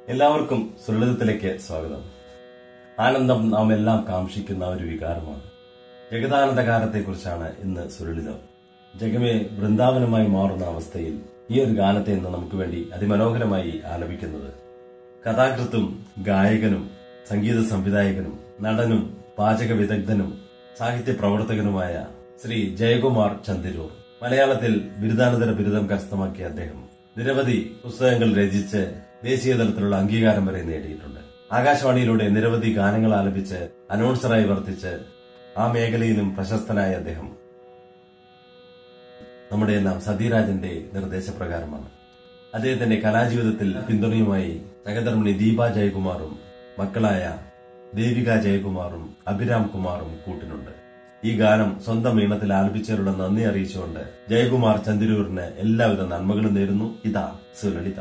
എല്ലാവർക്കും സുലളിതത്തിലേക്ക് സ്വാഗതം ആനന്ദം നാം എല്ലാം കാക്ഷിക്കുന്ന ഒരു വികാരമാണ് ജഗതാനന്ദകാരത്തെക്കുറിച്ചാണ് ഇന്ന് സുലളിതം ജഗമേ വൃന്ദാവനമായി മാറുന്ന അവസ്ഥയിൽ ഈ ഒരു ഗാനത്തെ ഇന്ന് നമുക്ക് വേണ്ടി അതിമനോഹരമായി ആലപിക്കുന്നത് കഥാകൃത്തും ഗായകനും സംഗീത സംവിധായകനും നടനും പാചക വിദഗ്ധനും സാഹിത്യ പ്രവർത്തകനുമായ ശ്രീ ജയകുമാർ ചന്ദിരൂർ മലയാളത്തിൽ ബിരുദാനന്തര ബിരുദം കരസ്ഥമാക്കിയ അദ്ദേഹം നിരവധി പുസ്തകങ്ങൾ രചിച്ച് ദേശീയ തലത്തിലുള്ള അംഗീകാരം വരെ നേടിയിട്ടുണ്ട് ആകാശവാണിയിലൂടെ നിരവധി ഗാനങ്ങൾ ആലപിച്ച് അനൗൺസറായി വർത്തിച്ച് ആ മേഖലയിലും പ്രശസ്തനായ അദ്ദേഹം നമ്മുടെ എല്ലാം സതീരാജന്റെ നിർദ്ദേശപ്രകാരമാണ് അദ്ദേഹത്തിന്റെ കലാജീവിതത്തിൽ പിന്തുണയുമായി സഹധർമ്മിണി ദീപ ജയകുമാറും മക്കളായ ദേവിക ജയകുമാറും അഭിരാം കുമാറും കൂട്ടിനുണ്ട് ഈ ഗാനം സ്വന്തം ഈണത്തിൽ ആലപിച്ചവരുടെ നന്ദി അറിയിച്ചുകൊണ്ട് ജയകുമാർ ചന്ദ്രൂരിന് എല്ലാവിധ നന്മകളും നേരുന്നു ഇതാ സുലളിത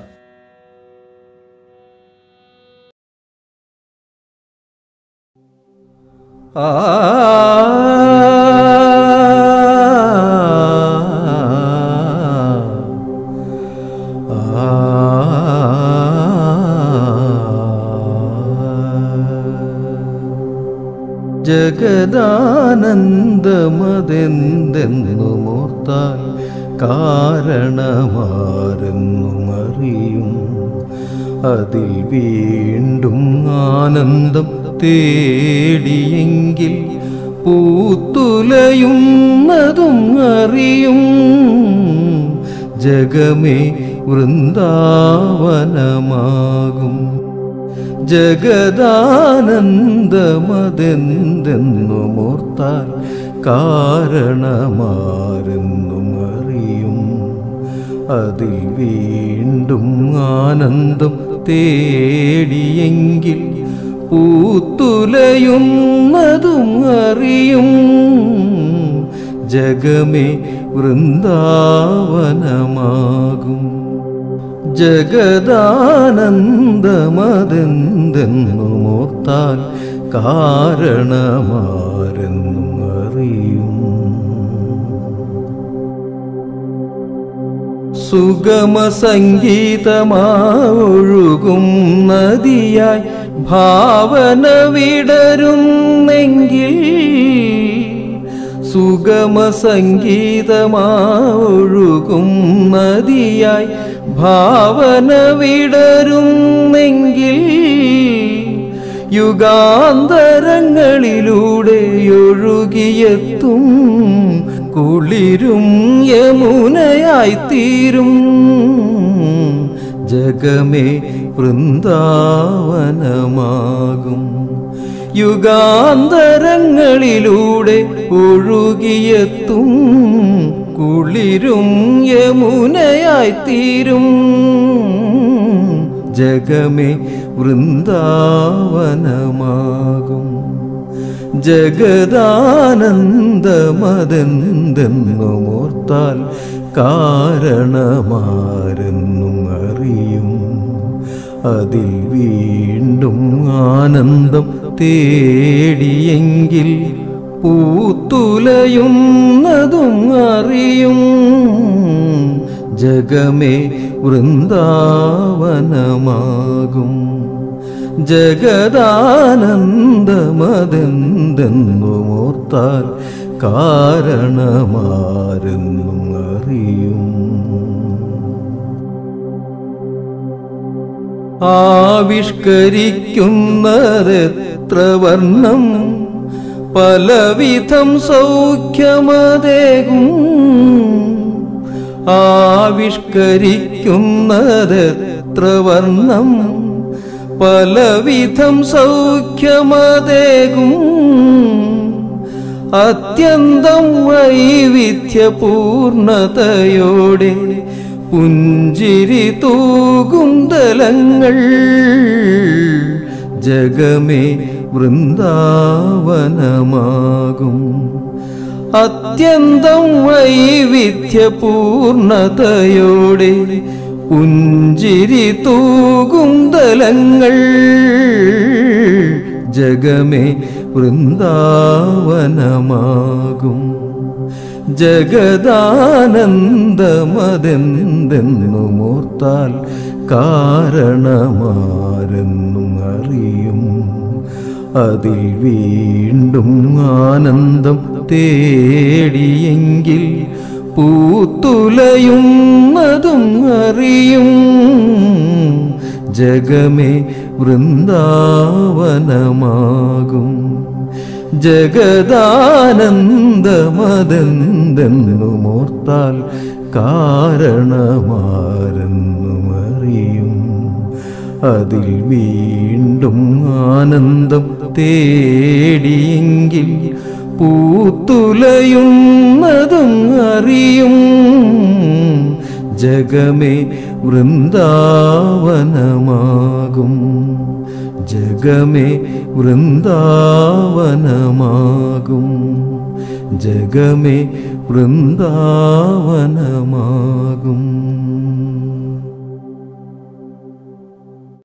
ജഗദാനന്ദമതെന്തെന്നു മോർത്താൽ കാരണമാരെന്നും അറിയും അതിൽ വീണ്ടും ആനന്ദം തേടിയെങ്കിൽ പൂത്തുലയുന്നതും അറിയും ജഗമേ വൃന്ദാവനമാകും ജഗദാനന്ദമതെന്തെന്നു മോർത്താൽ കാരണമാരെന്നും അറിയും അതിൽ വീണ്ടും ആനന്ദം തേടിയെങ്കിൽ പൂത്തുലയുന്നതും അറിയും ജഗമേ വൃന്ദാവനമാകും ജഗദാനന്ദമതെന്തെന്നു മോർത്താൽ കാരണമാരെന്നും അറിയും സുഗമ സംഗീതമായൊഴുകും നദിയായി ഭാവന വിടരുന്നെങ്കിൽ സുഗമ സംഗീതമായൊഴുകും നദിയായി ഭാവന വിടരുന്നെങ്കിൽ യുഗാന്തരങ്ങളിലൂടെ ഒഴുകിയെത്തും കുളിരും യമുനയായി തീരും ജഗമേ വൃന്ദാവനമാകും യുഗാന്തരങ്ങളിലൂടെ ഒഴുകിയെത്തും കുളിരും യമുനയായി തീരും ജഗമേ വൃന്ദാവനമാകും ജഗദാനന്ദമതെന്തെന്നു മോർത്താൽ കാരണമാരെന്നും അറിയും അതിൽ വീണ്ടും ആനന്ദം തേടിയെങ്കിൽ പൂത്തുലയുന്നതും അറിയും ജഗമേ വൃന്ദാവനമാകും ജഗദാനന്ദമതെന്തെന്നു മോർത്താൽ കാരണമാരെന്നും അറിയും ആവിഷ്കരിക്കുന്നതെത്ര വർണ്ണം പലവിധം സൗഖ്യമതേകും ആവിഷ്കരിക്കുന്നതെത്ര വർണ്ണം പലവിധം സൗഖ്യമതേകും അത്യന്തം വൈവിധ്യപൂർണതയോടെ പുഞ്ചിരി തൂകും തലങ്ങൾ ജഗമേ വൃന്ദാവനമാകും അത്യന്തം വൈവിധ്യപൂർണതയോടെ പുഞ്ചിരി തൂകും തലങ്ങൾ ജഗമേ വൃന്ദാവനമാകും ജഗദാനന്ദമതെന്തെന്നു മോർത്താൽ കാരണമാരെന്നും അറിയും അതിൽ വീണ്ടും ആനന്ദം തേടിയെങ്കിൽ പൂത്തുലയുന്നതും അറിയും ജഗമേ വൃന്ദാവനമാകും ജഗദാനന്ദമതെന്തെന്നുമോർത്താൽ കാരണമാരെന്നും അറിയും അതിൽ വീണ്ടും ആനന്ദം തേടിയെങ്കിൽ പൂത്തുലയുന്നതും അറിയും ജഗമേ വൃന്ദാവനമാകും ജഗമേ വൃന്ദാവനമാകും ജഗമേ വൃന്ദാവനമാകും